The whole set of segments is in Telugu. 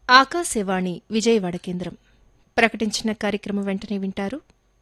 ఆకాశవాణి విజయవాడ కేంద్రం ప్రకటించిన కార్యక్రమం వెంటనే వింటారు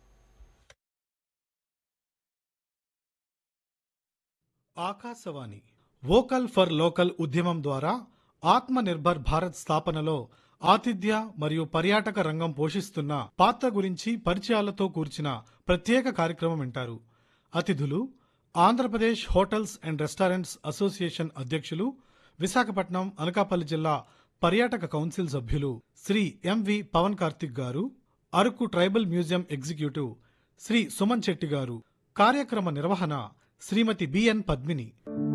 ఆకాశవాణి వోకల్ ఫర్ లోకల్ ఉద్యమం ద్వారా ఆత్మ నిర్భర్ భారత్ స్థాపనలో ఆతిథ్య మరియు పర్యాటక రంగం పోషిస్తున్న పాత్ర గురించి పరిచయాలతో కూర్చిన ప్రత్యేక కార్యక్రమం వింటారు అతిథులు Andhra Pradesh hotels and restaurants association అధ్యక్షులు విశాఖపట్నం అనకాపల్లి జిల్లా పర్యాటక కౌన్సిల్ సభ్యులు Shri MV Pavan Karthik garu Araku tribal museum executive Shri Suman Shetty garu కార్యక్రమ నిర్వహణ శ్రీమతి బిఎన్ పద్మిని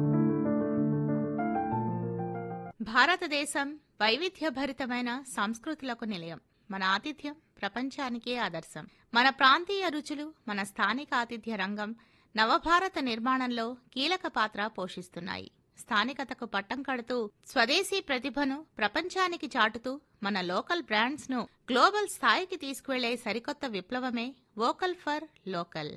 భారతదేశం వైవిధ్యభరితమైన సంస్కృతులకు నిలయం మన ఆతిథ్యం ప్రపంచానికే ఆదర్శం మన ప్రాంతీయ రుచులు మన స్థానిక ఆతిథ్య రంగం నవభారత నిర్మాణంలో కీలక పాత్ర పోషిస్తున్నాయి స్థానికతకు పట్టం కడుతూ స్వదేశీ ప్రతిభను ప్రపంచానికి చాటుతూ మన లోకల్ బ్రాండ్స్ ను గ్లోబల్ స్థాయికి తీసుకువెళ్లే సరికొత్త విప్లవమే వోకల్ ఫర్ లోకల్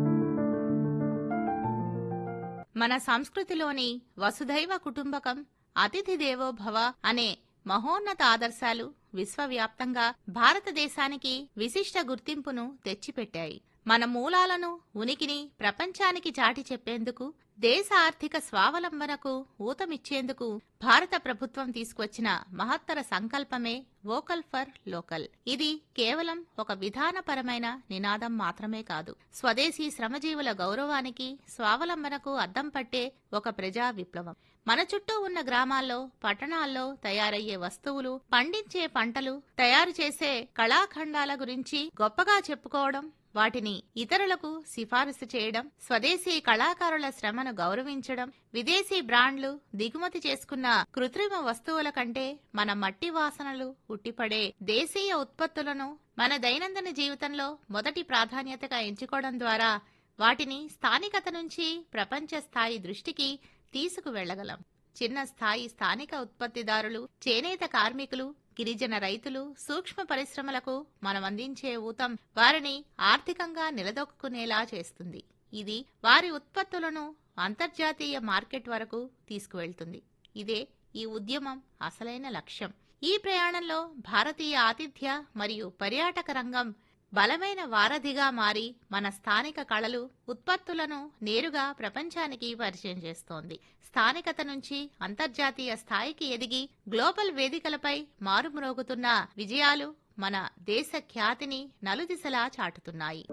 మన సంస్కృతిలోని వసుధైవ కుటుంబకం అతిథి దేవో భవ అనే మహోన్నత ఆదర్శాలు విశ్వవ్యాప్తంగా భారతదేశానికి విశిష్ట గుర్తింపును తెచ్చిపెట్టాయి మన మూలాలను ఉనికిని ప్రపంచానికి చాటి చెప్పేందుకు దేశ ఆర్థిక స్వావలంబనకు ఊతమిచ్చేందుకు భారత ప్రభుత్వం తీసుకొచ్చిన మహత్తర సంకల్పమే వోకల్ ఫర్ లోకల్ ఇది కేవలం ఒక విధానపరమైన నినాదం మాత్రమే కాదు స్వదేశీ శ్రమజీవుల గౌరవానికి స్వావలంబనకు అద్దం పట్టే ఒక ప్రజా విప్లవం మన చుట్టూ ఉన్న గ్రామాల్లో పట్టణాల్లో తయారయ్యే వస్తువులు పండించే పంటలు తయారు చేసే కళాఖండాల గురించి గొప్పగా చెప్పుకోవడం వాటిని ఇతరులకు సిఫారసు చేయడం స్వదేశీ కళాకారుల శ్రమను గౌరవించడం విదేశీ బ్రాండ్లు దిగుమతి చేసుకున్న కృత్రిమ వస్తువుల కంటే మన మట్టి వాసనలు ఉట్టిపడే దేశీయ ఉత్పత్తులను మన దైనందిన జీవితంలో మొదటి ప్రాధాన్యతగా ఎంచుకోవడం ద్వారా వాటిని స్థానికత నుంచి ప్రపంచ స్థాయి దృష్టికి తీసుకువెళ్లగలం చిన్న స్థాయి స్థానిక ఉత్పత్తిదారులు చేనేత కార్మికులు గిరిజన రైతులు సూక్ష్మ పరిశ్రమలకు మనం అందించే ఊతం వారిని ఆర్థికంగా నిలదొక్కునేలా చేస్తుంది ఇది వారి ఉత్పత్తులను అంతర్జాతీయ మార్కెట్ వరకు తీసుకువెళ్తుంది ఇదే ఈ ఉద్యమం అసలైన లక్ష్యం ఈ ప్రయాణంలో భారతీయ ఆతిథ్య మరియు పర్యాటక రంగం బలమైన వారధిగా మారి మన స్థానిక కళలు ఉత్పత్తులను నేరుగా ప్రపంచానికి పరిచయం చేస్తోంది స్థానికత నుంచి అంతర్జాతీయ స్థాయికి ఎదిగి గ్లోబల్ వేదికలపై మారుమ్రోగుతున్న విజయాలు మన దేశ ఖ్యాతిని నలుదిశలా చాటుతున్నాయి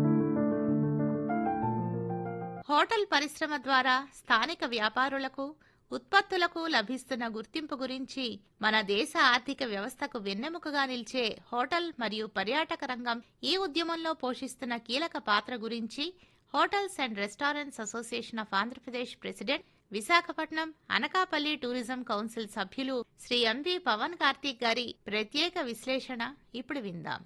హోటల్ పరిశ్రమ ద్వారా స్థానిక వ్యాపారులకు ఉత్పత్తులకు లభిస్తున్న గుర్తింపు గురించి మన దేశ ఆర్థిక వ్యవస్థకు వెన్నెముకగా నిలిచే హోటల్ మరియు పర్యాటక రంగం ఈ ఉద్యమంలో పోషిస్తున్న కీలక పాత్ర గురించి hotels and restaurants association of Andhra Pradesh president Visakhapatnam Anakapalli tourism council సభ్యులు శ్రీ ఎంవి పవన్ కార్తీక్ గారి ప్రత్యేక విశ్లేషణ ఇప్పుడు విందాం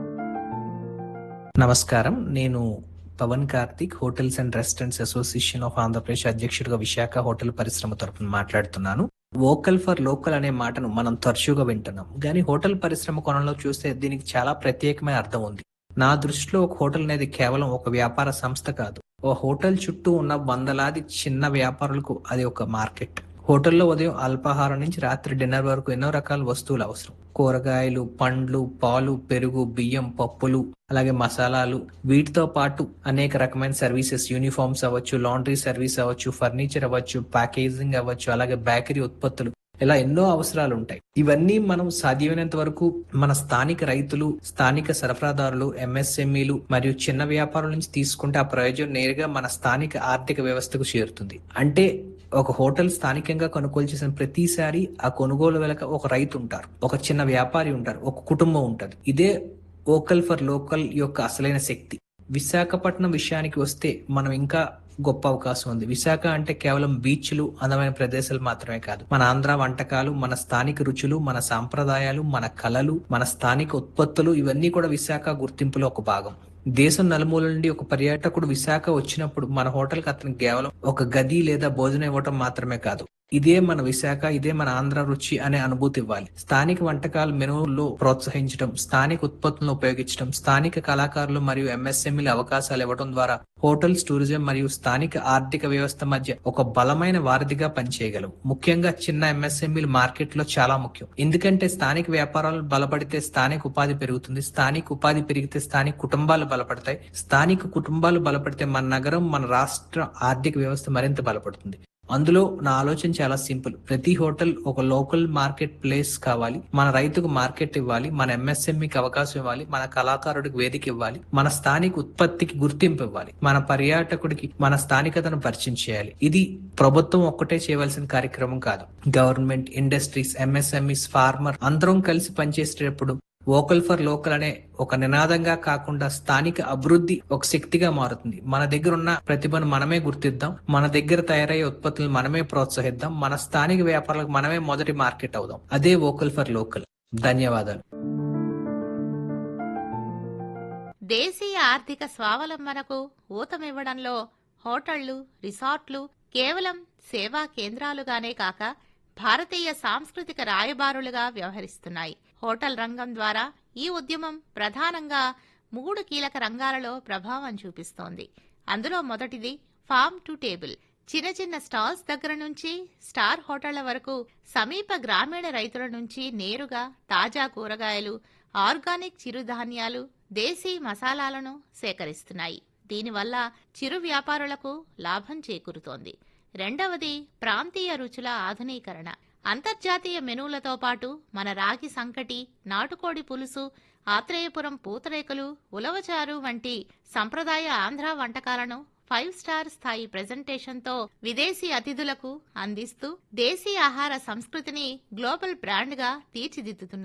నమస్కారం నేను Pavan Karthik hotels and restaurants association of Andhra Pradesh అధ్యక్షుడిగా విశాఖ హోటల్ పరిశ్రమ తరపున మాట్లాడుతున్నాను వోకల్ ఫర్ లోకల్ అనే మాటను మనం తరచుగా వింటున్నాం కానీ హోటల్ పరిశ్రమ కొనంలో చూస్తే దీనికి చాలా ప్రత్యేకమైన అర్థం ఉంది నా దృష్టిలో ఒక హోటల్ అనేది కేవలం ఒక వ్యాపార సంస్థ కాదు ఓ హోటల్ చుట్టూ ఉన్న వందలాది చిన్న వ్యాపారులకు అది ఒక మార్కెట్ హోటల్లో ఉదయం అల్పాహారం నుంచి రాత్రి డిన్నర్ వరకు ఎన్నో రకాల వస్తువులు అవసరం కూరగాయలు పండ్లు పాలు పెరుగు బియ్యం పప్పులు అలాగే మసాలాలు వీటితో పాటు అనేక రకమైన సర్వీసెస్ యూనిఫామ్స్ అవ్వచ్చు లాండ్రీ సర్వీస్ అవ్వచ్చు ఫర్నిచర్ అవ్వచ్చు ప్యాకేజింగ్ అవ్వచ్చు అలాగే బేకరీ ఉత్పత్తులు ఇలా ఎన్నో అవసరాలు ఉంటాయి ఇవన్నీ మనం సాధ్యమైనంత వరకు మన స్థానిక రైతులు స్థానిక సరఫరాదారులు ఎంఎస్ఎంఈలు మరియు చిన్న వ్యాపారుల నుంచి తీసుకుంటే ఆ ప్రయోజనం నేరుగా మన స్థానిక ఆర్థిక వ్యవస్థకు చేరుతుంది అంటే ఒక హోటల్ స్థానికంగా కొనుగోలు చేసిన ప్రతిసారి ఆ కొనుగోలు వెనక ఒక రైతు ఉంటారు ఒక చిన్న వ్యాపారి ఉంటారు ఒక కుటుంబం ఉంటుంది ఇదే ఓకల్ ఫర్ లోకల్ యొక్క అసలైన శక్తి విశాఖపట్నం విషయానికి వస్తే మనం ఇంకా గొప్ప అవకాశం ఉంది విశాఖ అంటే కేవలం బీచ్లు అందమైన ప్రదేశాలు మాత్రమే కాదు మన ఆంధ్ర వంటకాలు మన స్థానిక రుచులు మన సాంప్రదాయాలు మన కళలు మన స్థానిక ఉత్పత్తులు ఇవన్నీ కూడా విశాఖ గుర్తింపులో ఒక భాగం దేశం నలుమూల నుండి ఒక పర్యాటకుడు విశాఖ వచ్చినప్పుడు మన హోటల్కి అతనికి కేవలం ఒక గది లేదా భోజనం ఇవ్వటం మాత్రమే కాదు ఇదే మన విశాఖ ఇదే మన ఆంధ్ర రుచి అనే అనుభూతి ఇవ్వాలి స్థానిక వంటకాల మెనువుల్లో ప్రోత్సహించడం స్థానిక ఉత్పత్తులను ఉపయోగించడం స్థానిక కళాకారులు మరియు ఎంఎస్ఎంఈల అవకాశాలు ఇవ్వడం ద్వారా హోటల్స్ టూరిజం మరియు స్థానిక ఆర్థిక వ్యవస్థ మధ్య ఒక బలమైన వారధిగా పనిచేయగలవు ముఖ్యంగా చిన్న ఎంఎస్ఎంఈలు మార్కెట్ లో చాలా ముఖ్యం ఎందుకంటే స్థానిక వ్యాపారాలు బలపడితే స్థానిక ఉపాధి పెరుగుతుంది స్థానిక ఉపాధి పెరిగితే స్థానిక కుటుంబాలు బలపడతాయి స్థానిక కుటుంబాలు బలపడితే మన నగరం మన రాష్ట్ర ఆర్థిక వ్యవస్థ మరింత బలపడుతుంది అందులో నా ఆలోచన చాలా సింపుల్ ప్రతి హోటల్ ఒక లోకల్ మార్కెట్ ప్లేస్ కావాలి మన రైతుకు మార్కెట్ ఇవ్వాలి మన ఎంఎస్ఎంఈకి అవకాశం ఇవ్వాలి మన కళాకారుడికి వేదిక ఇవ్వాలి మన స్థానిక ఉత్పత్తికి గుర్తింపు ఇవ్వాలి మన పర్యాటకుడికి మన స్థానికతను పరిచయం చేయాలి ఇది ప్రభుత్వం ఒక్కటే చేయవలసిన కార్యక్రమం కాదు గవర్నమెంట్ ఇండస్ట్రీస్ ఎంఎస్ఎంఈస్ ఫార్మర్ అందరం కలిసి పనిచేసేటప్పుడు వోకల్ ఫర్ లోకల్ అనే ఒక నినాదంగా కాకుండా స్థానిక అభివృద్ధి ఒక శక్తిగా మారుతుంది మన దగ్గర ఉన్న ప్రతిభను మనమే గుర్తిద్దాం మన దగ్గర తయారయ్యే ఉత్పత్తులను మనమే ప్రోత్సహిద్దాం మన స్థానిక వ్యాపారాలకు మనమే మొదటి మార్కెట్ అవుదాం అదే వోకల్ ఫర్ లోకల్ ధన్యవాదాలు దేశీయ ఆర్థిక స్వావలంబనకు ఊతమివ్వడంలో హోటళ్లు రిసార్ట్లు కేవలం సేవా కేంద్రాలుగానే కాక భారతీయ సాంస్కృతిక రాయబారులుగా వ్యవహరిస్తున్నాయి హోటల్ రంగం ద్వారా ఈ ఉద్యమం ప్రధానంగా మూడు కీలక రంగాలలో ప్రభావం చూపిస్తోంది అందులో మొదటిది ఫార్మ్ టు టేబుల్ చిన్న చిన్న స్టాల్స్ దగ్గర నుంచి స్టార్ హోటళ్ల వరకు సమీప గ్రామీణ రైతుల నుంచి నేరుగా తాజా కూరగాయలు ఆర్గానిక్ చిరుధాన్యాలు దేశీ మసాలాలను సేకరిస్తున్నాయి దీనివల్ల చిరు వ్యాపారులకు లాభం చేకూరుతోంది రెండవది ప్రాంతీయ రుచుల ఆధునీకరణ అంతర్జాతీయ మెనూలతో పాటు మన రాగి సంకటి నాటుకోడి పులుసు ఆత్రేయపురం పూతరేకులు ఉలవచారు వంటి సంప్రదాయ ఆంధ్ర వంటకాలను ఫైవ్ స్టార్ స్థాయి ప్రెజెంటేషన్తో విదేశీ అతిథులకు అందిస్తూ దేశీ ఆహార సంస్కృతిని గ్లోబల్ బ్రాండ్గా తీర్చిదిద్దుతున్నారు